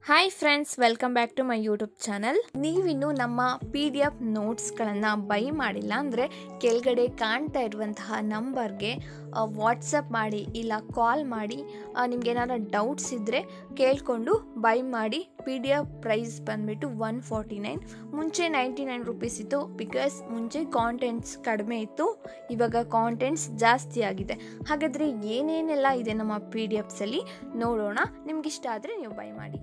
hi friends welcome back to my YouTube channel ನೀವಿನ್ನು ನಮ್ಮ P D F ನೋಟ್ಸ್ಗಳನ್ನು buy ಮಾಡಿಲ್ಲ ಅಂದರೆ ಕೆಳಗಡೆ ಕಾಣ್ತಾ ಇರುವಂತಹ ನಂಬರ್ಗೆ ವಾಟ್ಸಪ್ ಮಾಡಿ ಇಲ್ಲ ಕಾಲ್ ಮಾಡಿ ನಿಮ್ಗೆ ಏನಾದ್ರು ಡೌಟ್ಸ್ ಇದ್ದರೆ ಕೇಳಿಕೊಂಡು ಬೈ ಮಾಡಿ ಪಿ ಡಿ ಎಫ್ ಪ್ರೈಸ್ ಬಂದುಬಿಟ್ಟು ಒನ್ ಫಾರ್ಟಿ ನೈನ್ ಮುಂಚೆ ನೈಂಟಿ ನೈನ್ ರುಪೀಸ್ ಇತ್ತು ಬಿಕಾಸ್ ಮುಂಚೆ ಕಾಂಟೆಂಟ್ಸ್ ಕಡಿಮೆ ಇತ್ತು ಇವಾಗ ಕಾಂಟೆಂಟ್ಸ್ ಜಾಸ್ತಿ ಆಗಿದೆ ಹಾಗಾದರೆ ಏನೇನೆಲ್ಲ ಇದೆ ನಮ್ಮ ಪಿ ಡಿ ಎಫ್ಸಲ್ಲಿ ನೋಡೋಣ ನಿಮ್ಗೆ ಇಷ್ಟ ಆದರೆ ನೀವು ಬೈ ಮಾಡಿ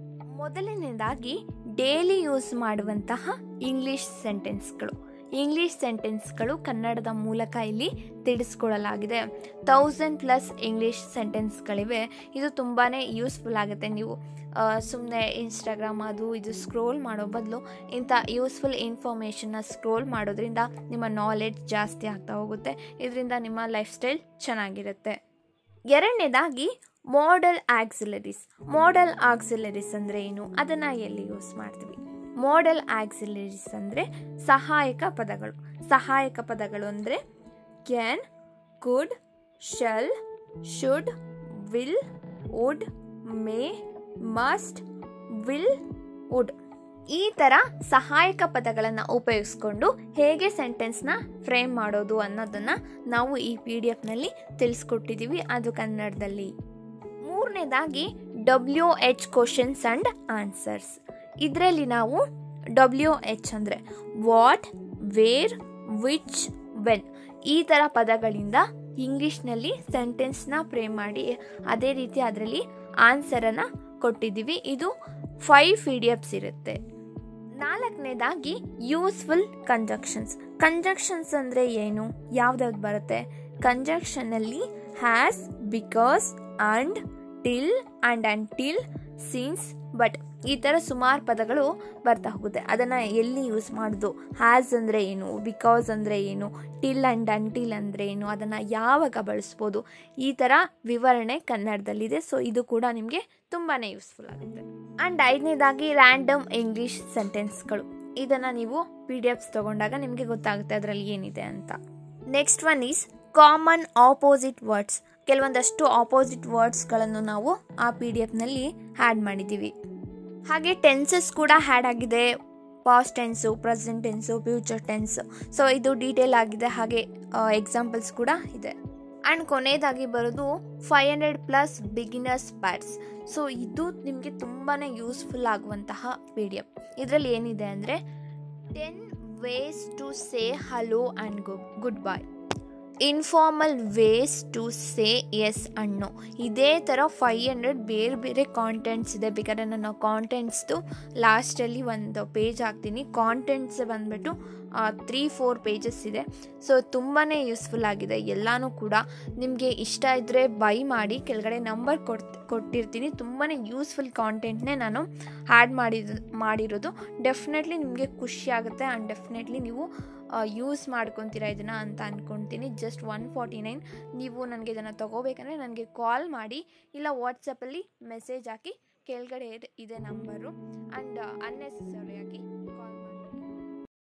ಮೊದಲನೇದಾಗಿ ಡೈಲಿ ಯೂಸ್ ಮಾಡುವಂತಹ ಇಂಗ್ಲಿಷ್ ಸೆಂಟೆನ್ಸ್ಗಳು ಇಂಗ್ಲಿಷ್ ಸೆಂಟೆನ್ಸ್ಗಳು ಕನ್ನಡದ ಮೂಲಕ ಇಲ್ಲಿ ತಿಳಿಸ್ಕೊಡಲಾಗಿದೆ ತೌಸಂಡ್ ಪ್ಲಸ್ ಇಂಗ್ಲಿಷ್ ಸೆಂಟೆನ್ಸ್ಗಳಿವೆ ಇದು ತುಂಬಾ ಯೂಸ್ಫುಲ್ ಆಗುತ್ತೆ ನೀವು ಸುಮ್ಮನೆ ಇನ್ಸ್ಟಾಗ್ರಾಮ್ ಅದು ಇದು ಸ್ಕ್ರೋಲ್ ಮಾಡೋ ಬದಲು ಇಂಥ ಯೂಸ್ಫುಲ್ ಇನ್ಫಾರ್ಮೇಷನ್ನ ಸ್ಕ್ರೋಲ್ ಮಾಡೋದ್ರಿಂದ ನಿಮ್ಮ ನಾಲೆಡ್ಜ್ ಜಾಸ್ತಿ ಆಗ್ತಾ ಹೋಗುತ್ತೆ ಇದರಿಂದ ನಿಮ್ಮ ಲೈಫ್ ಸ್ಟೈಲ್ ಚೆನ್ನಾಗಿರುತ್ತೆ ಎರಡನೇದಾಗಿ ಮಾಡಲ್ ಆಕ್ಸಿಲರೀಸ್ ಮಾಡಲ್ ಆಕ್ಸಿಲರೀಸ್ ಅಂದರೆ ಏನು ಅದನ್ನು ಎಲ್ಲಿ ಯೂಸ್ ಮಾಡ್ತೀವಿ ಮಾಡಲ್ ಆಕ್ಸಿಲರೀಸ್ ಅಂದರೆ ಸಹಾಯಕ ಪದಗಳು ಸಹಾಯಕ ಪದಗಳು ಅಂದರೆ can could shall should will would may must will would ಈ ಥರ ಸಹಾಯಕ ಪದಗಳನ್ನು ಉಪಯೋಗಿಸ್ಕೊಂಡು ಹೇಗೆ ಸೆಂಟೆನ್ಸ್ನ ಫ್ರೇಮ್ ಮಾಡೋದು ಅನ್ನೋದನ್ನು ನಾವು ಈ ಪಿ ಡಿ ಎಫ್ನಲ್ಲಿ ತಿಳಿಸ್ಕೊಟ್ಟಿದ್ದೀವಿ ಅದು ಕನ್ನಡದಲ್ಲಿ ಮೂರನೇದಾಗಿ W H questions and answers ಇದರಲ್ಲಿ ನಾವು ಡಬ್ಲ್ಯೂ ಎಚ್ ಅಂದರೆ ವಾಟ್ ವೇರ್ ವಿಚ್ ವೆನ್ ಈ ಥರ ಪದಗಳಿಂದ ಇಂಗ್ಲೀಷ್ನಲ್ಲಿ ಸೆಂಟೆನ್ಸ್ನ ಫ್ರೇಮ್ ಮಾಡಿ ಅದೇ ರೀತಿ ಅದರಲ್ಲಿ ಆನ್ಸರನ್ನು ಕೊಟ್ಟಿದ್ದೀವಿ ಇದು ಫೈವ್ ಪಿ ಡಿ ಎಫ್ಸ್ ಇರುತ್ತೆ ನಾಲ್ಕನೇದಾಗಿ ಯೂಸ್ಫುಲ್ ಕಂಜಕ್ಷನ್ಸ್ ಕಂಜಕ್ಷನ್ಸ್ ಅಂದರೆ ಏನು ಯಾವ್ದಾವ್ದು ಬರುತ್ತೆ ಕಂಜಕ್ಷನಲ್ಲಿ as because and till and and till since but ಈ ಥರ ಸುಮಾರು ಪದಗಳು ಬರ್ತಾ ಹೋಗುತ್ತೆ ಅದನ್ನು ಎಲ್ಲಿ ಯೂಸ್ ಮಾಡೋದು ಹ್ಯಾಸ್ ಅಂದರೆ ಏನು ಬಿಕಾಸ್ ಅಂದರೆ ಏನು ಟಿಲ್ ಆ್ಯಂಡ್ ಅಂಟಿಲ್ ಅಂದರೆ ಏನು ಅದನ್ನು ಯಾವಾಗ ಬಳಸ್ಬೋದು ಈ ಥರ ವಿವರಣೆ ಕನ್ನಡದಲ್ಲಿದೆ ಸೊ ಇದು ಕೂಡ ನಿಮಗೆ ತುಂಬಾ ಯೂಸ್ಫುಲ್ ಆಗುತ್ತೆ ಆ್ಯಂಡ್ ಐದನೇದಾಗಿ ರ್ಯಾಂಡಮ್ ಇಂಗ್ಲೀಷ್ ಸೆಂಟೆನ್ಸ್ಗಳು ಇದನ್ನು ನೀವು ಪಿ ಡಿ ಎಫ್ಸ್ ತೊಗೊಂಡಾಗ ನಿಮಗೆ ಗೊತ್ತಾಗುತ್ತೆ ಅದರಲ್ಲಿ ಏನಿದೆ ಅಂತ next one is common opposite words ಕೆಲವೊಂದಷ್ಟು ಆಪೋಸಿಟ್ ವರ್ಡ್ಸ್ಗಳನ್ನು ನಾವು ಆ ಪಿ ಡಿ ಎಫ್ನಲ್ಲಿ ಹ್ಯಾಡ್ ಮಾಡಿದ್ದೀವಿ ಹಾಗೆ ಟೆನ್ಸಸ್ ಕೂಡ ಹ್ಯಾಡ್ ಆಗಿದೆ past tense present tense future tense so ಇದು ಡೀಟೇಲ್ ಆಗಿದೆ ಹಾಗೆ ಎಕ್ಸಾಂಪಲ್ಸ್ ಕೂಡ ಇದೆ ಆ್ಯಂಡ್ ಕೊನೆಯದಾಗಿ ಬರೋದು five hundred plus beginners pads so ಇದು ನಿಮಗೆ ತುಂಬಾ ಯೂಸ್ಫುಲ್ ಆಗುವಂತಹ ಪಿ ಡಿ ಎಫ್ ಇದರಲ್ಲಿ ಏನಿದೆ ಅಂದರೆ ten ways to say hello and ಗು good bye informal ways to say yes ಅಣ್ಣು ಇದೇ ಥರ ಫೈ ಹಂಡ್ರೆಡ್ ಬೇರೆ ಬೇರೆ ಕಾಂಟೆಂಟ್ಸ್ ಇದೆ ಬೇಕಾದ್ರೆ ನಾನು ಕಾಂಟೆಂಟ್ಸ್ದು ಲಾಸ್ಟಲ್ಲಿ ಒಂದು ಪೇಜ್ ಹಾಕ್ತೀನಿ ಕಾಂಟೆಂಟ್ಸ್ ಬಂದುಬಿಟ್ಟು ತ್ರೀ ಫೋರ್ ಪೇಜಸ್ ಇದೆ ಸೊ ತುಂಬಾ ಯೂಸ್ಫುಲ್ ಆಗಿದೆ ಎಲ್ಲನೂ ಕೂಡ ನಿಮಗೆ ಇಷ್ಟ ಇದ್ದರೆ ಬೈ ಮಾಡಿ ಕೆಳಗಡೆ ನಂಬರ್ ಕೊಟ್ ಕೊಟ್ಟಿರ್ತೀನಿ ತುಂಬಾ ಯೂಸ್ಫುಲ್ ಕಾಂಟೆಂಟ್ನೇ ನಾನು ಆ್ಯಡ್ ಮಾಡಿದ ಮಾಡಿರೋದು ಡೆಫಿನೆಟ್ಲಿ ನಿಮಗೆ ಖುಷಿ ಆಗುತ್ತೆ ಆ್ಯಂಡ್ ಡೆಫಿನೆಟ್ಲಿ ನೀವು ಯೂಸ್ ಮಾಡ್ಕೊತೀರಾ ಇದನ್ನು ಅಂತ ಅಂದ್ಕೊತೀನಿ ಜಸ್ಟ್ ಒನ್ ಫಾರ್ಟಿ ನೈನ್ ನೀವು ನನಗೆ ಇದನ್ನು ತೊಗೋಬೇಕಂದ್ರೆ ನನಗೆ ಕಾಲ್ ಮಾಡಿ ಇಲ್ಲ ವಾಟ್ಸಪ್ಪಲ್ಲಿ ಮೆಸೇಜ್ ಹಾಕಿ ಕೆಳಗಡೆ ಇದೆ ನಂಬರು ಆ್ಯಂಡ್ ಅನ್ನೆಸೆಸರಿಯಾಗಿ